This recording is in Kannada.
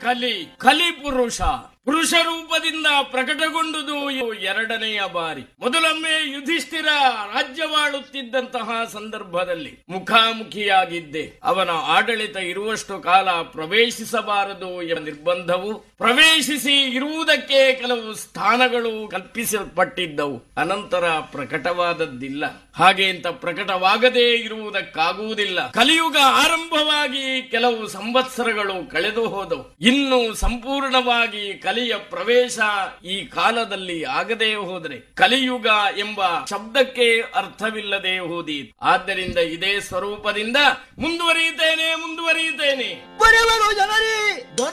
ಕಲಿ ಕಲಿ ಪುರುಷ ಪುರುಷ ರೂಪದಿಂದ ಪ್ರಕಟಗೊಂಡುದು ಇವು ಎರಡನೆಯ ಬಾರಿ ಮೊದಲೊಮ್ಮೆ ಯುಧಿಷ್ಠಿರ ರಾಜ್ಯವಾಳುತ್ತಿದ್ದಂತಹ ಸಂದರ್ಭದಲ್ಲಿ ಮುಖಾಮುಖಿಯಾಗಿದ್ದೆ ಅವನ ಆಡಳಿತ ಇರುವಷ್ಟು ಕಾಲ ಪ್ರವೇಶಿಸಬಾರದು ಎಂಬ ನಿರ್ಬಂಧವು ಪ್ರವೇಶಿಸಿ ಇರುವುದಕ್ಕೆ ಕೆಲವು ಸ್ಥಾನಗಳು ಕಲ್ಪಿಸಲ್ಪಟ್ಟಿದ್ದವು ಅನಂತರ ಪ್ರಕಟವಾದದ್ದಿಲ್ಲ ಹಾಗೆ ಅಂತ ಪ್ರಕಟವಾಗದೇ ಇರುವುದಕ್ಕಾಗುವುದಿಲ್ಲ ಕಲಿಯುಗ ಆರಂಭವಾಗಿ ಕೆಲವು ಸಂವತ್ಸರಗಳು ಕಳೆದು ಹೋದವು ಇನ್ನು ಸಂಪೂರ್ಣವಾಗಿ ಕಲಿಯ ಪ್ರವೇಶ ಈ ಕಾಲದಲ್ಲಿ ಆಗದೇ ಹೋದರೆ ಕಲಿಯುಗ ಎಂಬ ಶಬ್ದಕ್ಕೆ ಅರ್ಥವಿಲ್ಲದೆ ಹೋದೀತು ಆದ್ದರಿಂದ ಇದೇ ಸ್ವರೂಪದಿಂದ ಮುಂದುವರಿಯುತ್ತೇನೆ ಮುಂದುವರಿಯುತ್ತೇನೆ ಬರೆವರು ಜನರೇ